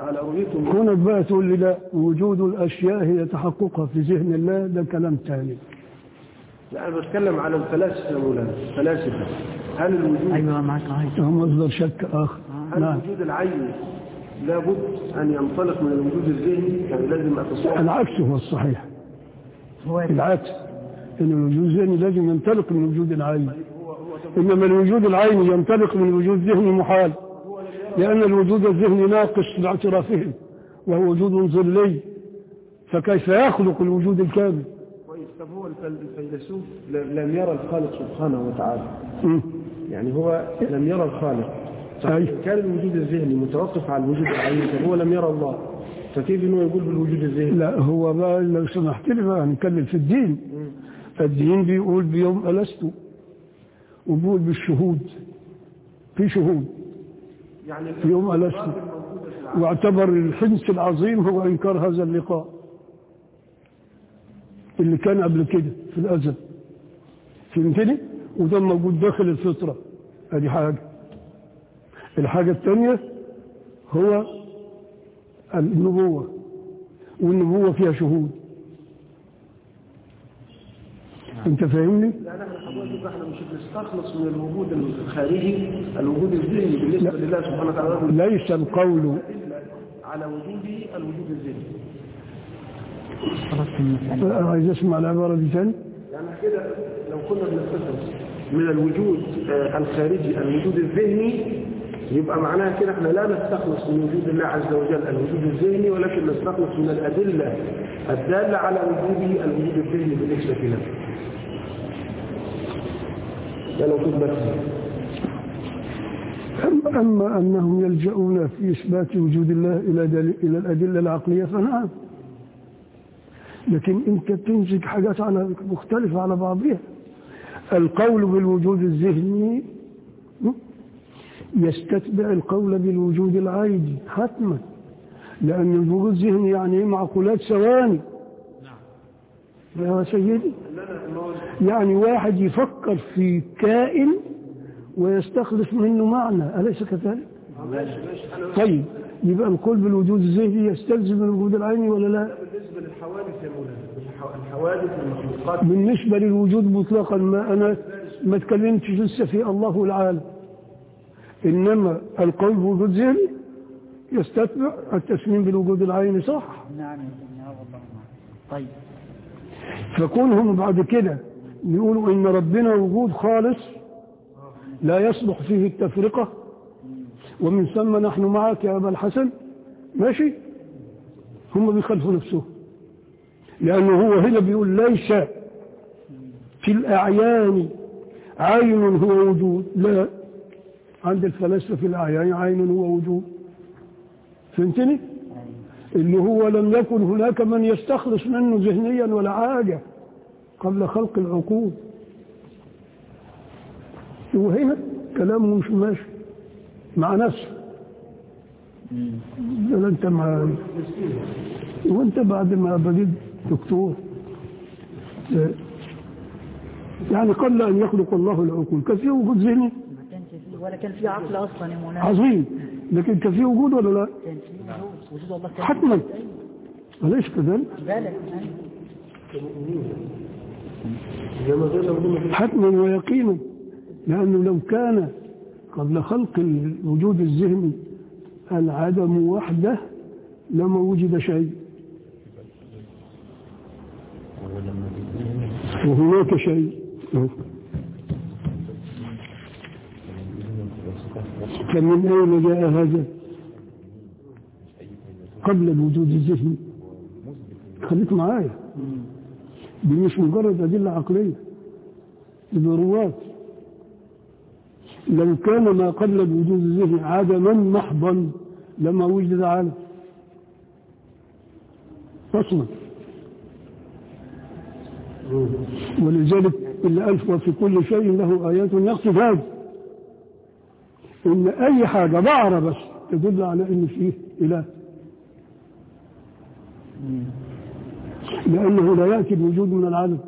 على رؤيتهم كونك بقى تقول لي لا وجود الاشياء هي تحققها في ذهن الله ده كلام تاني لا انا بتكلم على الفلاسفه يا مولانا الفلاسفه هل الوجود ايوه معك معك ده مصدر شك اخر هل نعم وجود العين لابد ان ينطلق من الوجود الذهني يعني لازم اتصور العكس هو الصحيح هو العكس ان الوجود الذهني لازم ينطلق من وجود العين انما الوجود العيني ينطلق من الوجود الذهني محال لان الوجود الذهني ناقص باعترافهم وهو وجود ظلي فكيف يخلق الوجود الكامل كويس طب هو الفل- الفيلسوف ل- لم يرى الخالق سبحانه وتعالى مم. يعني هو لم يرى الخالق أي. كان الوجود الذهني متوقف على الوجود العيني طب هو لم يرى الله فكيف انه يقول بالوجود الذهني لا هو بقى لو سمحت لي بقى هنتكلم في الدين الدين بيقول بيوم ألست وبيقول بالشهود في شهود يعني في يوم ألست واعتبر الحنس العظيم هو إنكار هذا اللقاء اللي كان قبل كده في الأزل فهمتني؟ وده موجود داخل الفطرة ادي حاجة الحاجة الثانية هو النبوة والنبوة فيها شهود انت فاهمني؟ لا نحن حضرتك احنا مش بنستخلص من الوجود الخارجي الوجود الذهني بالنسبه لا. لله سبحانه وتعالى ليس القول إلا على وجوده الوجود الذهني خلاص المسألة عايز اسمع العبارة دي تاني يعني كده لو كنا بنستخلص من الوجود آه، الخارجي الوجود الذهني يبقى معناها كده احنا لا نستخلص من وجود الله عز وجل الوجود الذهني ولكن نستخلص من الأدلة الدالة على وجوده الوجود الذهني بالنسبة لنا ده لو كنت بس أم- أما أنهم يلجؤون في إثبات وجود الله إلى دل- إلى الأدلة العقلية فنعم لكن أنت تمسك حاجات على مختلفة على بعضها القول بالوجود الذهني م? يستتبع القول بالوجود العيني حتما لأن الوجود الذهني يعني إيه؟ معقولات ثواني يا سيدي يعني واحد يفكر في كائن ويستخلص منه معنى أليس كذلك؟ طيب يبقى القول بالوجود الذهني يستلزم الوجود العيني ولا لا؟ بالنسبة للحوادث يا مولانا الح- الحوادث المخلوقات بالنسبة للوجود مطلقا ما أنا ما تكلمتش لسه في الله العالم إنما القول بالوجود الذهني يستتبع التسليم بالوجود العيني صح نعم يا سيدنا والله معك طيب فكونهم بعد كده يقولوا إن ربنا وجود خالص لا يصلح فيه التفرقة ومن ثم نحن معك يا أبا الحسن ماشي هم بيخالفوا نفسهم لأنه هو هنا بيقول ليس في الأعيان عين هو وجود لا عند الفلاسفة في الأعيان عين هو وجود فهمتني؟ اللي هو لم يكن هناك من يستخلص منه ذهنيا ولا حاجة قبل خلق العقول وهنا كلامه مش ماشي مع نفسه ده انت مع وانت بعد ما بديت دكتور يعني قبل ان يخلق الله العقول كان في وجود ذهني ما كانش فيه ولا كان فيه عقل اصلا يا مولانا عظيم لكن كان في وجود ولا لا كان فيه وجود وجود الله كان حتما فيه. أليس كذلك بالك إنما غير موجود حتما ويقينا لأنه لو كان قبل خلق الوجود الذهني العدم وحده لما وجد شيء وهناك شيء فمن أين جاء هذا قبل الوجود الذهني خليك معايا دي مش مجرد أدلة عقلية دي ضرورات لو كان ما قبل الوجود الذهني عدما محضا لما وجد عالم أصلا ولذلك اللي ألف وفي كل شيء له آيات يقصد هذا إن أي حاجة بعرة بس تدل على إن فيه إله لأنه لا يأتي الوجود من العدم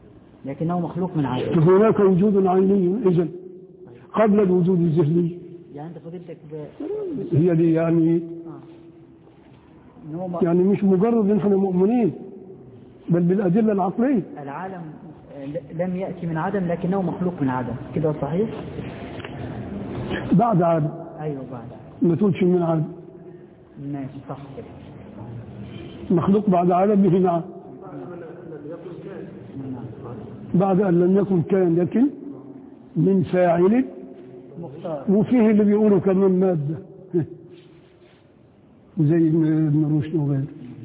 لكنه مخلوق من عقل فهناك وجود عيني إذا قبل الوجود الذهني يعني انت فضيلتك ب- هي دي يعني ان هو م- يعني مش مجرد ان احنا مؤمنين بل بالادله العقليه العالم ل- لم يأتي من عدم لكنه مخلوق من عدم كده صحيح؟ بعد عدم ايوه بعد ما تقولش من عدم ماشي صح كده مخلوق بعد عدم به نعم بعد ان لم يكن كان لكن من فاعل مختار وفيه اللي بيقولوا كمان ماده زي ابن ابن رشد وغيره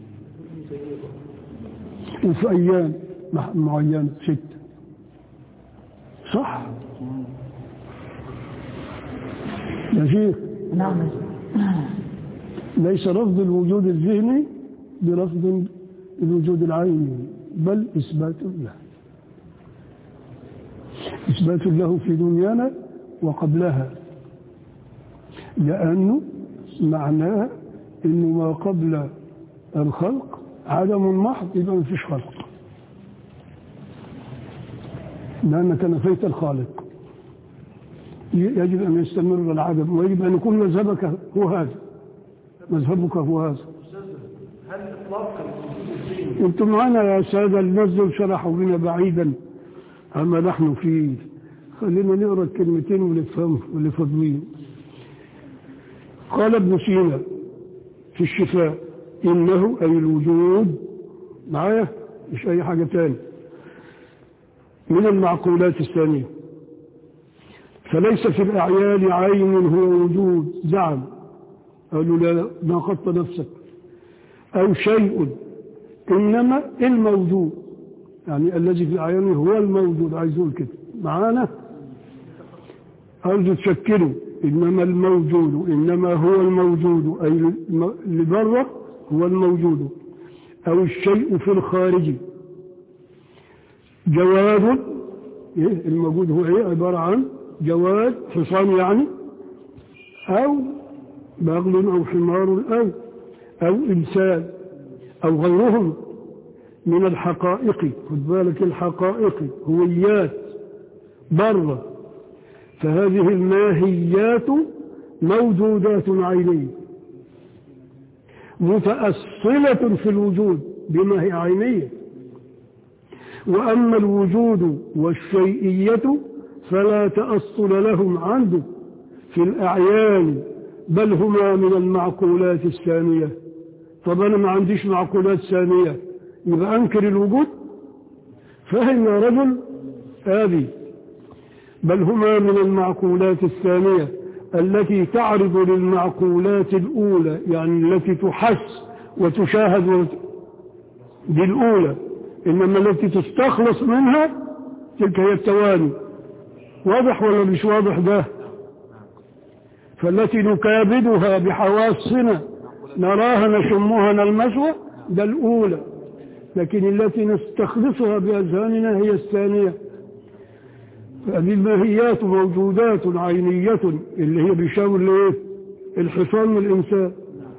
وفي ايام مع- معينه سته صح يا شيخ نعم ليس رفض الوجود الذهني برفض الوجود العيني بل إثبات له إثبات له في دنيانا وقبلها لأنه معناه أنه ما قبل الخلق عدم محض يبقى ما فيش خلق لأنك نفيت الخالق يجب أن يستمر العدم ويجب أن يكون مذهبك هو هذا مذهبك هو هذا هل اطلاق الوجود الذهني انتم معنا يا سادة النزل شرحوا بنا بعيدا عما نحن فيه خلينا نقرا الكلمتين ونفهم واللي فاضلين قال ابن سينا في الشفاء انه اي الوجود معايا مش اي حاجه تاني من المعقولات الثانيه فليس في الاعيان عين هو وجود زعم قالوا لا ناقضت نفسك او شيء إنما الموجود يعني الذي في أعيانه هو الموجود عايز يقول كده معانا عايز تشكله إنما الموجود إنما هو الموجود أي الم- اللي بره هو الموجود أو الشيء في الخارج جواد إيه الموجود هو إيه عبارة عن جواد حصان يعني أو بغل أو حمار أو أو إنسان أو غيرهم من الحقائق خد بالك الحقائق هويات بره فهذه الماهيات موجودات عينية متأصلة في الوجود بما هي عينية وأما الوجود والشيئية فلا تأصل لهم عنده في الأعيان بل هما من المعقولات الثانية طب أنا ما عنديش معقولات ثانية يبقى أنكر الوجود فهم يا رجل هذه بل هما من المعقولات الثانية التي تعرض للمعقولات الأولى يعني التي تحس وتشاهد وت- دي الأولى إنما التي تستخلص منها تلك هي التواني واضح ولا مش واضح ده فالتي نكابدها بحواسنا نراها نشمها نلمسها ده الأولى لكن التي نستخلصها بأذهاننا هي الثانية فهذه الماهيات موجودات عينية اللي هي بيشاور لإيه الحصان من الإنسان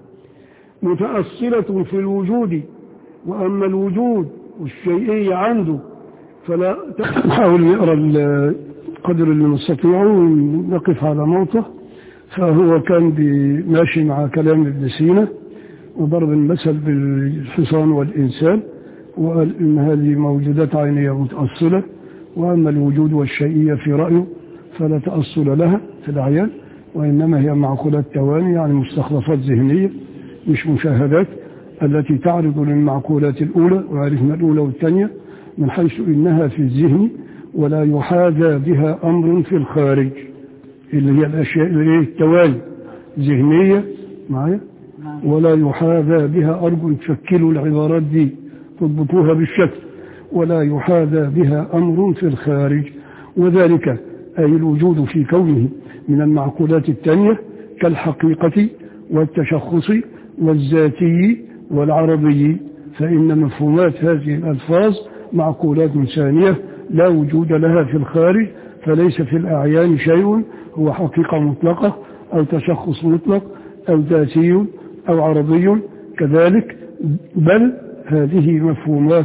متأصلة في الوجود وأما الوجود والشيئية عنده فلا نحاول نقرأ القدر اللي نستطيعه ونقف على موته فهو كان بي- ماشي مع كلام ابن سينا وضرب المثل بالحصان والإنسان وقال إن هذه موجودات عينية متأصلة وأما الوجود والشيئية في رأيه فلا تأصل لها في الأعيان وإنما هي معقولات تواني يعني مستخلصات ذهنية مش مشاهدات التي تعرض للمعقولات الأولى وعرفنا الأولى والثانية من حيث إنها في الذهن ولا يحاذى بها أمر في الخارج اللي هي الأشياء اللي هي التوالي ذهنية معايا ولا يحاذى بها أرجو تشكلوا العبارات دي تضبطوها بالشكل ولا يحاذى بها أمر في الخارج وذلك أي الوجود في كونه من المعقولات الثانية كالحقيقة والتشخص والذاتي والعربي فإن مفهومات هذه الألفاظ معقولات ثانية لا وجود لها في الخارج فليس في الأعيان شيء هو حقيقة مطلقة أو تشخص مطلق أو ذاتي أو عربي كذلك بل هذه مفهومات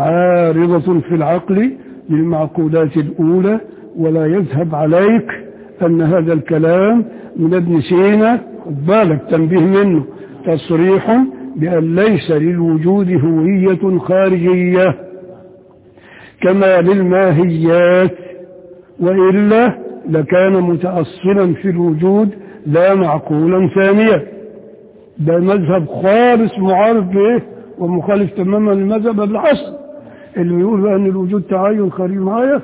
عارضة في العقل للمعقولات الأولى ولا يذهب عليك أن هذا الكلام من ابن سينا خد بالك تنبيه منه تصريح بأن ليس للوجود هوية خارجية كما للماهيات وإلا لكان متأصلا في الوجود لا معقولا ثانيا ده مذهب خالص معارض له ومخالف تماما لمذهب ابن حسن اللي بيقول بقى ان الوجود تعين خارجي معايا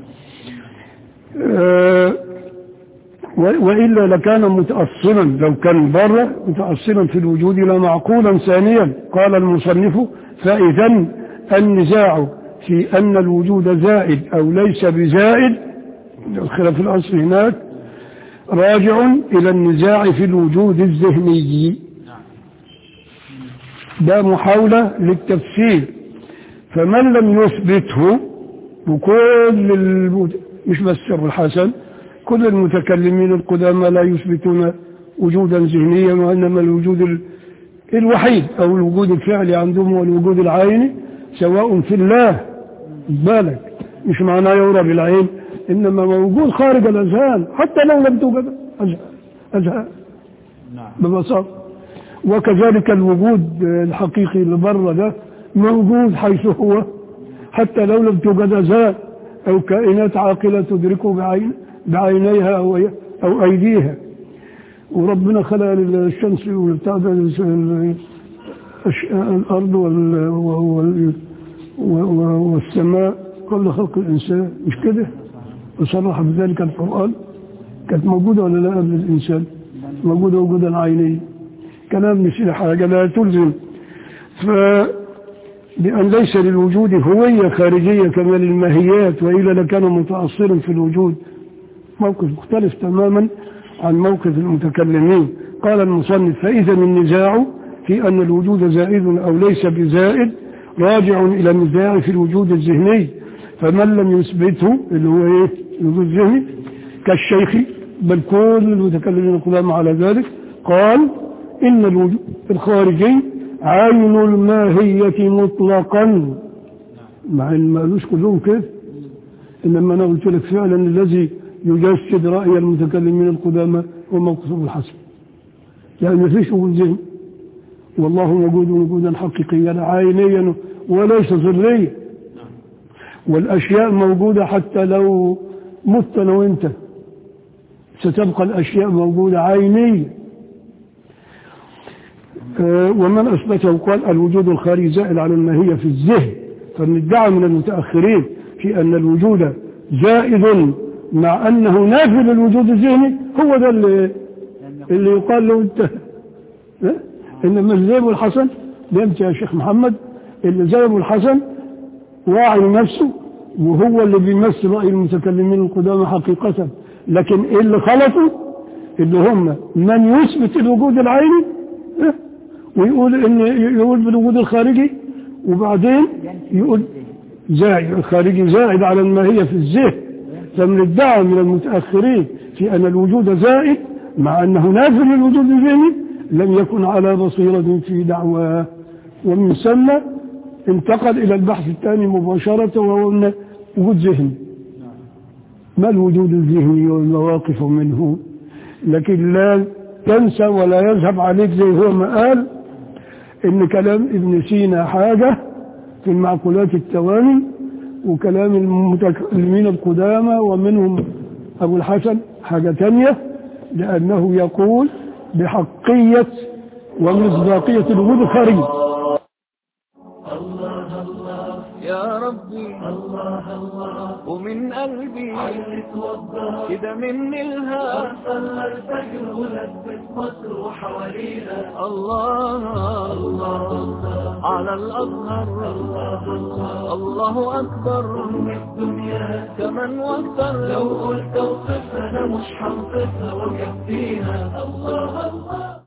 آه وإلا لكان متأصلا لو كان بره متأصلا في الوجود لا معقولا ثانيا قال المصنف فإذا النزاع في أن الوجود زائد أو ليس بزائد الخلاف الأصل هناك راجع إلى النزاع في الوجود الذهني ده محاولة للتفسير فمن لم يثبته وكل المت... مش بس ابو الحسن كل المتكلمين القدامى لا يثبتون وجودا ذهنيا وإنما الوجود ال... الوحيد أو الوجود الفعلي عندهم هو الوجود العيني سواء في الله بالك مش معناه يرى بالعين إنما موجود خارج الأذهان حتى لو لم توجد أذهان ببساطة وكذلك الوجود الحقيقي اللي بره ده موجود حيث هو حتى لو لم توجد أذهان أو كائنات عاقلة تدركه بعين بعينيها أو, أو أيديها وربنا خلق الشمس والبتاع الأرض وال وال والسماء قبل خلق الإنسان مش كده وصرح بذلك القرآن كانت موجودة ولا لا قبل الإنسان موجودة وجودا عينيا كلام مش حاجة لا تلزم ف بأن ليس للوجود هوية خارجية كما للماهيات وإلا لكان متأصلا في الوجود موقف مختلف تماما عن موقف المتكلمين قال المصنف فإذا النزاع في أن الوجود زائد أو ليس بزائد راجع إلى النزاع في الوجود الذهني فمن لم يثبته اللي هو إيه الوجود الذهني كالشيخ بل كل المتكلمين القدامى على ذلك قال إن الوجود الخارجي عين الماهية مطلقا مع ان ما قالوش كلهم كده انما انا قلت لك فعلا الذي يجسد راي المتكلمين القدامى هو موقف ابو الحسن يعني ما فيش وجود ذهن والله موجود وجودا حقيقيا عينيا وليس ظليا والاشياء موجوده حتى لو مت انا وانت ستبقى الاشياء موجوده عينيه ومن أثبته قال الوجود الخارجي زائد على الماهية في الذهن فندعى من المتأخرين في أن الوجود زائد مع أنه نافي للوجود الذهني هو ده اللي, اللي يقال له أنت إنما زي أبو الحسن بيمشي يا شيخ محمد اللي زي أبو الحسن واعي نفسه وهو اللي بيمثل رأي المتكلمين القدامى حقيقة لكن اللي خلطوا اللي هم من يثبت الوجود العيني ويقول ان يقول بالوجود الخارجي وبعدين يقول زائد الخارجي زائد على الماهيه في الذهن فمن ادعى من المتاخرين في ان الوجود زائد مع انه نافذ للوجود الذهني لم يكن على بصيره في دعواه ومن ثم انتقل الى البحث الثاني مباشره وهو ان وجود ذهني ما الوجود الذهني والمواقف منه لكن لا تنسى ولا يذهب عليك زي هو ما قال ان كلام ابن سينا حاجة في المعقولات التواني وكلام المتكلمين القدامى ومنهم ابو الحسن حاجة تانية لانه يقول بحقية ومصداقية الوجود الخارجي يا ربي الله الله ومن قلبي كده مني الهام صلى الفجر ولبس مصر وحوالينا الله الله على الأزهر الله الله الله أكبر أم الدنيا كمن واكثر لو قلت اوصفها أنا مش هنصفها وكفيها الله الله